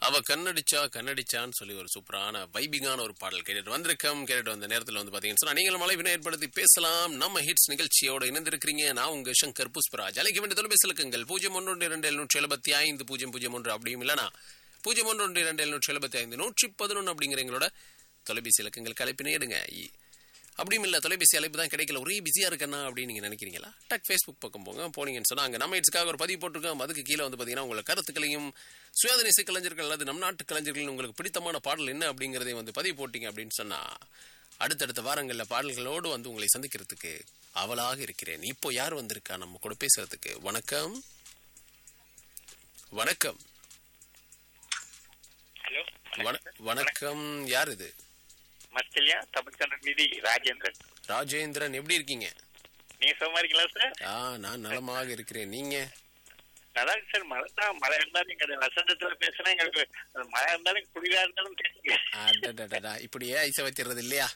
அவ கண்ணடிச்சா கண்ணடிச்சான்னு சொல்லி ஒரு சூப்பரான வைபிங்கான ஒரு பாடல் கேட்டுட்டு வந்திருக்கோம் கேட்டுட்டு வந்த நேரத்தில் வந்து பாத்தீங்கன்னா சொன்னா நீங்களும் மலைவினை ஏற்படுத்தி பேசலாம் நம்ம ஹிட்ஸ் நிகழ்ச்சியோட இணைந்திருக்கிறீங்க நான் உங்க சங்கர் புஷ்பராஜ் அழைக்க வேண்டிய தொலைபேசி இலக்கங்கள் பூஜ்ஜியம் ஒன்று இரண்டு எழுநூற்றி எழுபத்தி ஐந்து பூஜ்ஜியம் பூஜ்ஜியம் ஒன்று அப்படியும் இல்லைனா பூஜ்ஜியம் ஒன்று ஒன்று இரண்டு எழுநூற்றி எழுபத்தி ஐந்து நூற்றி பதினொன்று அப்படிங்கிற எங்களோட தொலைபேசி இலக்கங்கள் கலைப்பினே எடுங்க இ- அப்படியும் இல்லை தொலைபேசி அழைப்பு தான் கிடைக்கல ஒரே பிஸியாக இருக்கண்ணா அப்படின்னு நீங்கள் நினைக்கிறீங்களா டக் ஃபேஸ்புக் பக்கம் போங்க போனீங்கன்னு சொன்னா அங்கே நம்ம இட்ஸ்க்காக ஒரு பதிவு போட்டிருக்கோம் அதுக்கு கீழே வந்து பார்த்தீங்கன்னா உங்களை கருத்துக்களையும் சுயாதீன இசை கலைஞர்கள் அல்லது நம் நாட்டு கலைஞர்கள் உங்களுக்கு பிடித்தமான பாடல் என்ன அப்படிங்கிறதையும் வந்து பதிவு போட்டீங்க அப்படின்னு சொன்னா அடுத்தடுத்த வாரங்களில் பாடல்களோடு வந்து உங்களை சந்திக்கிறதுக்கு அவளாக இருக்கிறேன் இப்போ யார் வந்திருக்கா நம்ம கூட பேசுறதுக்கு வணக்கம் வணக்கம் ஹலோ வண- வணக்கம் யார் இது மஸ்டலியா தமிழ்கண்டன் மீதி ராஜேந்திரன் ராஜேந்திரன் எப்படி இருக்கீங்க நீங்க சும்மா இருக்கீங்களா சார் ஆ நான் நலமாக இருக்கிறேன் நீங்க நல்லா இருக்கு சார் மழை தான் மழை இருந்தாலும் எங்க வசந்தத்துல பேசுனா எங்களுக்கு அது மழை இருந்தாலும் குளிரா இருந்தாலும் கேட்குங்க அடடடடா, இப்படியே ஐச வச்சிடுறது இல்லையா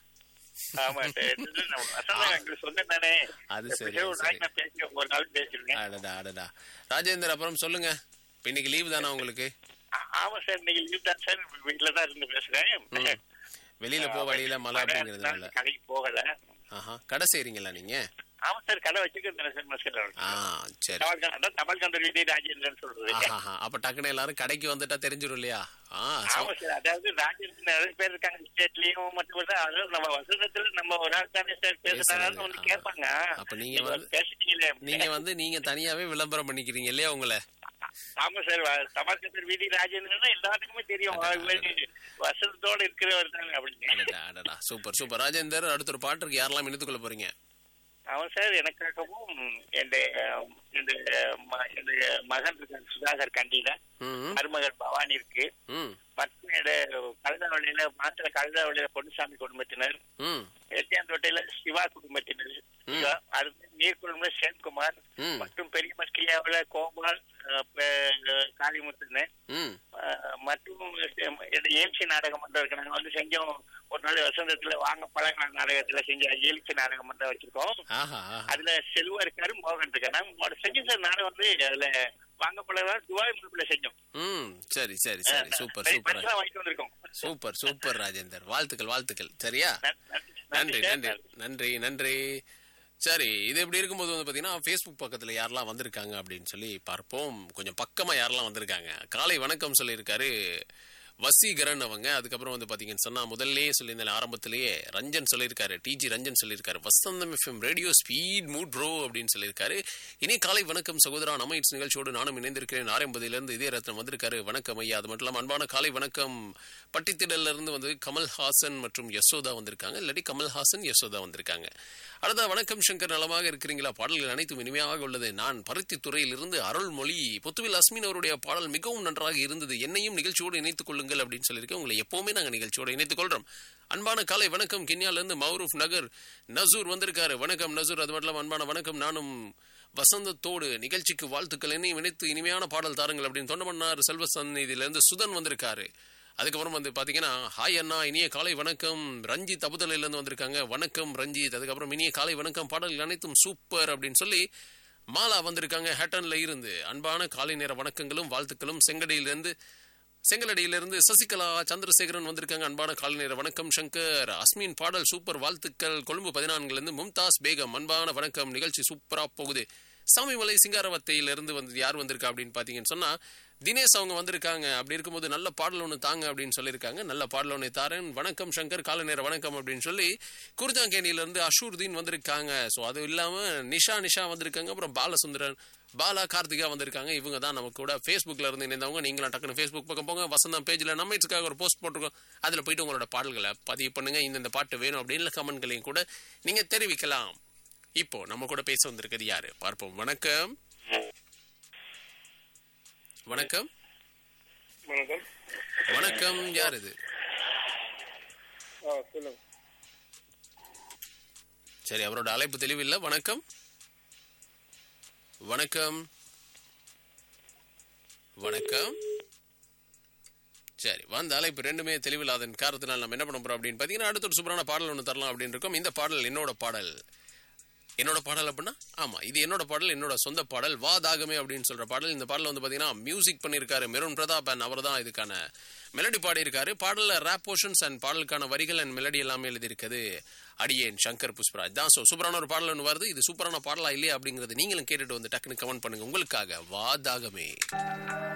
ஆமா சார் இது நம்ம வசந்தம் எங்களுக்கு சொந்தம் தானே அது சரி, எப்படியோ ஒரு அது நாளைக்கு நான் பேசி ஒரு நாள் பேசிருக்கேன் அடடா அடடா ராஜேந்தர் அப்புறம் சொல்லுங்க இப்ப இன்னைக்கு லீவு தானே உங்களுக்கு ஆ- ஆமா சார் இன்னைக்கு லீவ் தான் சார் வீட்டுல தான் இருந்து பேசுறேன் வெளியில போக வழியில மழை அப்படிங்கறதுனால இருந்தாலும் கடைக்கு போகல ஆஹா கடை செய்றீங்களா நீங்க ஆமா சார் கடை வச்சுக்கிறேன் சார் மஸ்டர் ஆ சரி தபால்கா- அதான் தபால்கண்டர் வீதி ராஜேந்திரன் சொல்றது ஆஹா அப்ப டக்குனு எல்லாரும் கடைக்கு வந்துட்டா தெரிஞ்சிரும் இல்லையா ஆ சோ- ஆமா சார் அதாவது ராஜேந்திரன் நிறைய பேர் இருக்காங்க ஸ்டேட்லயும் மட்டும் தான் அதாவது நம்ம வசந்தத்துல நம்ம ஒரு ஆள் தானே சார் பேசுறாங்கன்னு வந்து பேசுறது. கேட்பாங்க அப்ப நீங்க நீங்க வந்து- பேசிட்டீங்களே நீங்க வந்து நீங்க தனியாவே விளம்பரம் பண்ணிக்கிறீங்க இல்லையா உங்களை ஆமா சார் தபால்கண்டர் வீதி ராஜேந்திரன் எல்லாத்துக்குமே தெரியும் இவரு வசந்தத்தோட இருக்கிறவர் தானே அப்படின்னு அடடா அடடா சூப்பர் சூப்பர் ராஜேந்தர் அடுத்த ஒரு பாட்டுக்கு யாரெல்லாம் இணைத்துக்கொள்ள போறீங்க அவன் சார் எனக்காகவும் என்னுடைய என்னுடைய ம- என்னுடைய மகன் இருக்கான் சுதாகர் கண்டியில ம் மருமகன் பவானி இருக்கு ம் பத்னியோட கழுதாவளியில மாத்திர கழுதாவளியில பொன்னுசாமி குடும்பத்தினர் ம் ஏத்தியாந்தோட்டையில சிவா குடும்பத்தினர் சிவா, அடுத்து நீர்குளம்ல சேன்குமார் ம் மற்றும் பெரிய மஸ்கிலியாவுல கோபால் அஹ், ப- காளிமுத்துன்னு ம் அஹ், மற்றும் எழுச்சி நாடகம் மன்றம் இருக்கு நாங்க வந்து செஞ்சோம் ஒரு நாள் வசந்தத்துல வாங்க பழங்கால நாடகத்துல செஞ்ச எழுச்சி நாடகம் மன்றம் வச்சிருக்கோம் ஆஹா ஆஹா. அதுல செல்வா இருக்காரு மோகன் இருக்காரு நாங்க செஞ்ச சார் நாடகம் வந்து அதுல வாங்க பழகம் துபாய் முழுப்புல செஞ்சோம் ம் சரி சரி சரி சூப்பர் நிறைய சூப்பர் பரிசுலாம் வாங்கிட்டு வந்திருக்கோம் சூப்பர் சூப்பர் ராஜேந்தர் வாழ்த்துக்கள் வாழ்த்துக்கள் சரியா நன்றி, நன்றி நன்றி நன்றி சார். நன்றி நன்றி சரி இது எப்படி இருக்கும்போது வந்து பாத்தீங்கன்னா ஃபேஸ்புக் பக்கத்துல யாரெல்லாம் வந்திருக்காங்க அப்படின்னு சொல்லி பார்ப்போம் கொஞ்சம் பக்கமா யாரெல்லாம் வந்திருக்காங்க காலை வணக்கம் சொல்லியிருக்காரு வசீகரன் அவங்க அதுக்கப்புறம் வந்து பாத்தீங்கன்னு சொன்னா முதல்லயே சொல்லியிருந்தேன் ஆரம்பத்திலேயே ரஞ்சன் சொல்லியிருக்காரு டிஜி ரஞ்சன் சொல்லியிருக்காரு Vasantham FM radio speed mood bro அப்படின்னு சொல்லியிருக்காரு இனி காலை வணக்கம் சகோதரா நம்ம இட்ஸ் நிகழ்ச்சியோடு நானும் இணைந்திருக்கிறேன் ஆரம்பதியில இருந்து இதே ரத்னம் வந்திருக்காரு வணக்கம் ஐயா அது மட்டும் இல்லாம அன்பான காலை வணக்கம் பட்டித்திடல்ல இருந்து வந்து கமல்ஹாசன் மற்றும் யசோதா வந்திருக்காங்க இல்லாட்டி கமல்ஹாசன் யசோதா வந்திருக்காங்க அடுத்த வணக்கம் சங்கர் நலமாக இருக்கிறீங்களா பாடல்கள் அனைத்தும் இனிமையாக உள்ளது நான் பருத்தி துறையிலிருந்து அருள்மொழி பொத்துவில் அஸ்மின் அவருடைய பாடல் மிகவும் நன்றாக இருந்தது என்னையும் நிகழ்ச்சியோடு இணைத்துக் கொள்ளுங்கள் அப்படின்னு சொல்லியிருக்கேன் உங்களை எப்பவுமே நாங்கள் நிகழ்ச்சியோடு இணைத்துக் கொள்றோம் அன்பான காலை வணக்கம் கிண்ணியால இருந்து மௌரூப் நகர் நசூர் வந்திருக்காரு வணக்கம் நசூர் அது மட்டும் இல்லாம அன்பான வணக்கம் நானும் வசந்தத்தோடு நிகழ்ச்சிக்கு வாழ்த்துக்கள் என்னையும் இணைத்து இனிமையான பாடல் தாருங்கள் அப்படின்னு தொண்டமன்னார் செல்வ சந்நிதியிலிருந்து சுதன் வந்திருக்காரு அதுக்கப்புறம் வந்து பாத்தீங்கன்னா ஹாய் அண்ணா இனிய காலை வணக்கம் ரஞ்சித் அபுதலையில இருந்து வந்திருக்காங்க வணக்கம் ரஞ்சித் அதுக்கப்புறம் இனிய காலை வணக்கம் பாடல்கள் அனைத்தும் சூப்பர் அப்படின்னு சொல்லி மாலா வந்திருக்காங்க ஹேட்டன்ல இருந்து அன்பான காலை நேர வணக்கங்களும் வாழ்த்துக்களும் செங்கடியிலிருந்து செங்கலடியிலிருந்து சசிகலா சந்திரசேகரன் வந்திருக்காங்க அன்பான காலை நேர வணக்கம் சங்கர் அஸ்மின் பாடல் சூப்பர் வாழ்த்துக்கள் கொழும்பு பதினான்குல இருந்து மும்தாஸ் பேகம் அன்பான வணக்கம் நிகழ்ச்சி சூப்பரா போகுது சாமிமலை சிங்காரவத்தையிலிருந்து வந்து யார் வந்திருக்கா அப்படின்னு பாத்தீங்கன்னு சொன்னா தினேஷ் அவங்க வந்திருக்காங்க அப்படி இருக்கும்போது நல்ல பாடல் ஒன்று தாங்க அப்படின்னு சொல்லியிருக்காங்க நல்ல பாடல் ஒன்று தாரேன் வணக்கம் சங்கர் காலை நேர வணக்கம் அப்படின்னு சொல்லி குருஜாங்கேணியில இருந்து அஷூர்தீன் வந்திருக்காங்க ஸோ அது இல்லாம நிஷா நிஷா வந்திருக்காங்க அப்புறம் பாலசுந்தரன் பாலா கார்த்திகா வந்திருக்காங்க இவங்க தான் நமக்கு கூட ஃபேஸ்புக்ல இருந்து இணைந்தவங்க நீங்களும் டக்குனு ஃபேஸ்புக் பக்கம் போங்க வசந்தம் பேஜ்ல நம்ம இதுக்காக ஒரு போஸ்ட் போட்டிருக்கோம் அதுல போயிட்டு உங்களோட பாடல்களை பதிவு பண்ணுங்க இந்த இந்த பாட்டு வேணும் அப்படின்னு கமெண்ட்களையும் கூட நீங்க தெரிவிக்கலாம் இப்போ நம்ம கூட பேச வந்திருக்கிறது யாரு பார்ப்போம் வணக்கம் வணக்கம் வணக்கம் வணக்கம் யார் இது ஆ சொல்லுங்க சரி அவரோட அழைப்பு தெளிவில்லை வணக்கம் வணக்கம் வணக்கம் சரி வந்த அழைப்பு ரெண்டுமே தெளிவில்லாதன் காரணத்தினால் நம்ம என்ன பண்ண போறோம் அப்படின்னு பார்த்தீங்கன்னா அடுத்த ஒரு சூப்பரான பாடல் ஒன்று தரலாம் அப்படின்னு இருக்கோம் இந்த பாடல் என்னோட பாடல் என்னோட பாடல் அப்படின்னா ஆமா இது என்னோட பாடல் என்னோட சொந்த பாடல் வா தாகமே அப்படின்னு சொல்ற பாடல் இந்த பாடல் வந்து பாத்தீங்கன்னா மியூசிக் பண்ணியிருக்காரு மெருன் பிரதாப் அண்ட் அவர் தான் இதுக்கான மெலடி பாடியிருக்காரு பாடல்ல ரேப் போர்ஷன்ஸ் அண்ட் பாடலுக்கான வரிகள் அண்ட் மெலடி எல்லாமே எழுதியிருக்கிறது அடியேன் சங்கர் புஷ்பராஜ் தான் ஸோ சூப்பரான ஒரு பாடல் ஒன்று வருது இது சூப்பரான பாடலா இல்லையா அப்படிங்கறது நீங்களும் கேட்டுட்டு வந்து டக்குன்னு கமெண்ட் பண்ணுங்க உங்களுக்காக வா தாகமே